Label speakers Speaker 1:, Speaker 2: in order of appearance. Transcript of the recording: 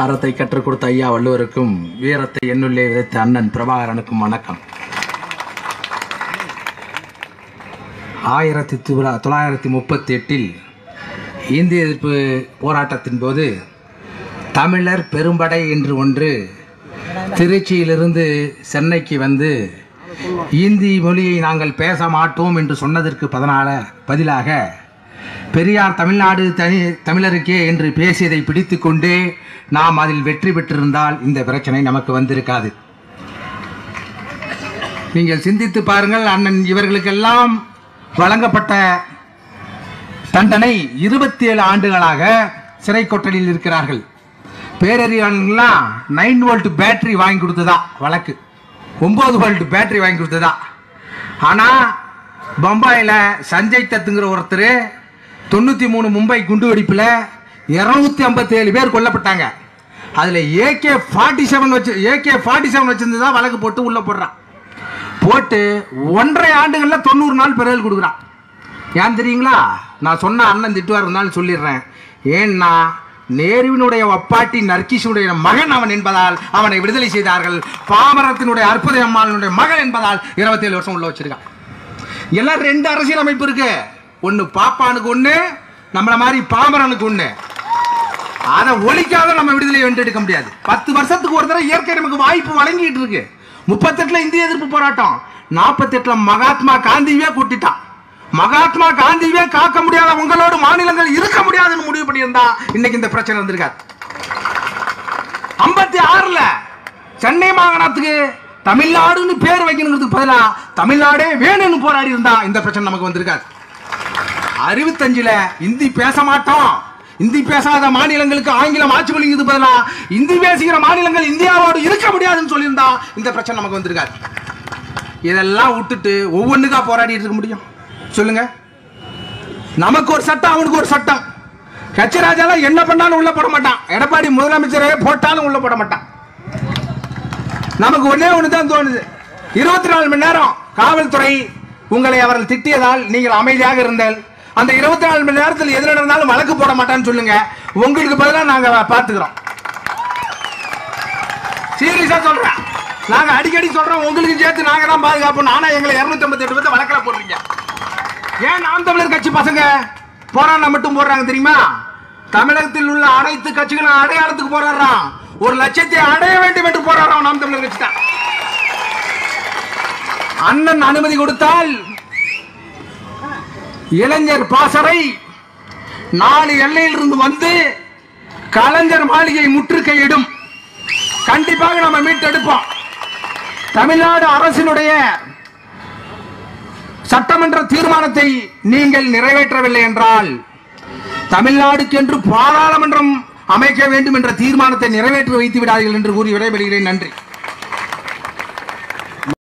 Speaker 1: அறத்தை கற்றுக் கொடுத்த ஐயா வள்ளுவருக்கும் வீரத்தை எண்ணுள்ளே விதைத்த அண்ணன் பிரபாகரனுக்கும் வணக்கம் ஆயிரத்தி தொள்ளா- தொள்ளாயிரத்தி முப்பத்தி எட்டில் இந்திய எதிர்ப்பு போராட்டத்தின் போது தமிழர் பெரும்படை என்று ஒன்று திருச்சியிலிருந்து சென்னைக்கு வந்து இந்தி மொழியை நாங்கள் பேச மாட்டோம் என்று சொன்னதற்கு பதினால பதிலாக பெரியார் தமிழ்நாடு தனி தமிழருக்கே என்று பேசியதை பிடித்துக்கொண்டே நாம் அதில் வெற்றி பெற்றிருந்தால் இந்த பிரச்சனை நமக்கு வந்திருக்காது நீங்கள் சிந்தித்து பாருங்கள் அண்ணன் இவர்களுக்கெல்லாம் வழங்கப்பட்ட தண்டனை இருபத்தி ஏழு ஆண்டுகளாக சிறை கொட்டடியில் இருக்கிறார்கள் பேரறிவாளர்கள்லாம் நைன் வோல்ட் பேட்டரி வாங்கி கொடுத்ததா வழக்கு ஒம்பது வோல்ட் பேட்டரி வாங்கி கொடுத்ததா ஆனால் பம்பாயில் சஞ்சய் தத்துங்கிற ஒருத்தர் தொண்ணூற்றி மூணு மும்பை குண்டுவெடிப்பில் இரநூத்தி ஐம்பத்தி ஏழு பேர் கொல்லப்பட்டாங்க அதில் ஏகே ஃபார்ட்டி செவன் வச்சு ஏகே ஃபார்ட்டி செவன் வச்சிருந்து தான் வழக்கு போட்டு உள்ளே போடுறான் போட்டு ஒன்றரை ஆண்டுகளில் தொண்ணூறு நாள் பிறகு கொடுக்குறான் ஏன் தெரியுங்களா நான் சொன்ன அண்ணன் திட்டுவார் இருந்தாலும் சொல்லிடுறேன் ஏன்னா நேருவினுடைய ஒப்பாட்டி நர்கிஷுடைய மகன் அவன் என்பதால் அவனை விடுதலை செய்தார்கள் பாமரத்தினுடைய அற்புத அம்மாளினுடைய மகன் என்பதால் இருபத்தேழு வருஷம் உள்ள வச்சிருக்கான் எல்லாம் ரெண்டு அரசியல் அமைப்பு இருக்கு ஒன்று பாப்பானுக்கு ஒன்று நம்மள மாதிரி பாமரனுக்கு ஒன்று அதை ஒழிக்காத நம்ம விடுதலை வென்றெடுக்க முடியாது பத்து வருஷத்துக்கு ஒரு தடவை இயற்கை நமக்கு வாய்ப்பு வழங்கிட்டு இருக்கு முப்பத்தெட்டுல இந்திய எதிர்ப்பு போராட்டம் நாற்பத்தெட்டுல மகாத்மா காந்தியே கூட்டிட்டான் மகாத்மா காந்தியே காக்க முடியாத உங்களோடு மாநிலங்கள் இருக்க முடியாதுன்னு முடிவு பண்ணியிருந்தா இன்னைக்கு இந்த பிரச்சனை வந்திருக்காது ஐம்பத்தி ஆறுல சென்னை மாகாணத்துக்கு தமிழ்நாடுன்னு பேர் வைக்கணுங்கிறதுக்கு பதிலா தமிழ்நாடே வேணும்னு போராடி இருந்தா இந்த பிரச்சனை நமக்கு வந்திருக்காது அறுபத்தஞ்சுல இந்தி பேச மாட்டோம் இந்தி பேசாத மாநிலங்களுக்கு ஆங்கிலம் ஆட்சி மொழிங்கிறது பதிலா இந்தி பேசுகிற மாநிலங்கள் இந்தியாவோடு இருக்க முடியாதுன்னு சொல்லியிருந்தா இந்த பிரச்சனை நமக்கு வந்திருக்காது இதெல்லாம் விட்டுட்டு ஒவ்வொன்றுக்கா போராடிட்டு இருக்க முடியும் சொல்லுங்க நமக்கு ஒரு சட்டம் அவனுக்கு ஒரு சட்டம் கச்சராஜாலாம் என்ன பண்ணாலும் உள்ள போட மாட்டான் எடப்பாடி முதலமைச்சரே போட்டாலும் உள்ள போட மாட்டான் நமக்கு ஒண்ணே ஒன்று தான் தோணுது இருபத்தி நாலு மணி நேரம் காவல்துறை உங்களை அவர்கள் திட்டியதால் நீங்கள் அமைதியாக இருந்தல் அந்த இருபத்தி நாலு மணி நேரத்தில் எது நடந்தாலும் வழக்கு போட மாட்டான்னு சொல்லுங்க உங்களுக்கு பதிலாக நாங்க பார்த்துக்கிறோம் சீரியஸா சொல்றேன் நாங்க அடிக்கடி சொல்றோம் உங்களுக்கு சேர்த்து நாங்க தான் பாதுகாப்பு ஆனா எங்களை இருநூத்தி ஐம்பத்தி எட்டு பேர்த்த வழக்கில் போடுறீங்க ஏன் நாம் தமிழர் கட்சி பசங்க போராட்டம் மட்டும் போடுறாங்க தெரியுமா தமிழகத்தில் உள்ள அனைத்து கட்சிகளும் அடையாளத்துக்கு போராடுறான் ஒரு லட்சத்தை அடைய வேண்டும் என்று போராடுறோம் நாம் தமிழர் கட்சி தான் அண்ணன் அனுமதி கொடுத்தால் இளைஞர் பாசறை நாலு எல்லையில் இருந்து வந்து கலைஞர் மாளிகை முற்றுகையிடும் கண்டிப்பாக நம்ம மீட்டெடுப்போம் தமிழ்நாடு அரசினுடைய சட்டமன்ற தீர்மானத்தை நீங்கள் நிறைவேற்றவில்லை என்றால் தமிழ்நாடுக்கென்று பாராளுமன்றம் அமைக்க வேண்டும் என்ற தீர்மானத்தை நிறைவேற்றி வைத்து விடாதீர்கள் என்று கூறி விடைபெறுகிறேன் நன்றி